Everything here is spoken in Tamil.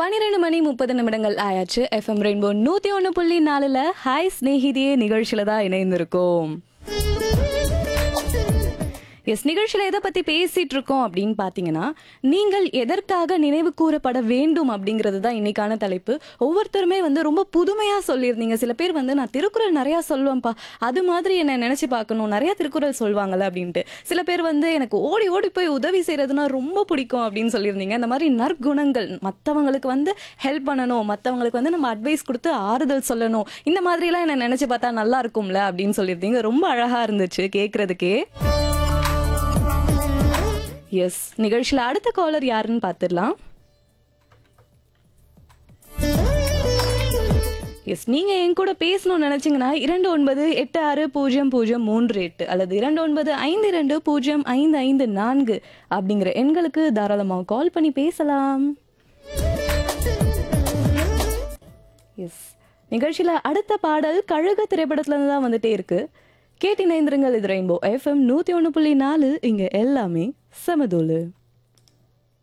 பன்னிரெண்டு மணி முப்பது நிமிடங்கள் ஆயாச்சு எஃப்எம் ரெயின்போ நூத்தி ஒன்று புள்ளி நாலுல ஹாய் ஸ்நேகிதியே நிகழ்ச்சியில தான் இணைந்திருக்கோம் எஸ் நிகழ்ச்சியில எதை பத்தி பேசிட்டு இருக்கோம் அப்படின்னு பாத்தீங்கன்னா நீங்கள் எதற்காக நினைவு கூறப்பட வேண்டும் அப்படிங்கிறது தான் இன்னைக்கான தலைப்பு ஒவ்வொருத்தருமே வந்து ரொம்ப புதுமையா சொல்லியிருந்தீங்க சில பேர் வந்து நான் திருக்குறள் நிறைய சொல்லுவேன்ப்பா அது மாதிரி என்ன நினைச்சு பார்க்கணும் நிறைய திருக்குறள் சொல்லுவாங்கல்ல அப்படின்ட்டு சில பேர் வந்து எனக்கு ஓடி ஓடி போய் உதவி செய்யறதுனா ரொம்ப பிடிக்கும் அப்படின்னு சொல்லியிருந்தீங்க இந்த மாதிரி நற்குணங்கள் மற்றவங்களுக்கு வந்து ஹெல்ப் பண்ணணும் மற்றவங்களுக்கு வந்து நம்ம அட்வைஸ் கொடுத்து ஆறுதல் சொல்லணும் இந்த மாதிரிலாம் என்ன நினைச்சு பார்த்தா நல்லா இருக்கும்ல அப்படின்னு சொல்லியிருந்தீங்க ரொம்ப அழகா இருந்துச்சு கேட்கறதுக்கே எஸ் நிகழ்ச்சியில் அடுத்த காலர் யாருன்னு பார்த்துடலாம் எஸ் நீங்க என் கூட பேசணும்னு நினைச்சீங்கன்னா இரண்டு ஒன்பது எட்டு ஆறு பூஜ்ஜியம் பூஜ்ஜியம் மூன்று எட்டு அல்லது இரண்டு ஒன்பது ஐந்து ரெண்டு பூஜ்ஜியம் ஐந்து ஐந்து நான்கு அப்படிங்கிற எண்களுக்கு தாராளமாக கால் பண்ணி பேசலாம் எஸ் நிகழ்ச்சியில அடுத்த பாடல் கழுக திரைப்படத்துல இருந்து தான் வந்துட்டே இருக்கு கேட்டினைந்திருங்கள் இது ரெயின்போ எஃப்எம் நூத்தி ஒன்று புள்ளி நாலு இங்க எல்லாமே சமதோலு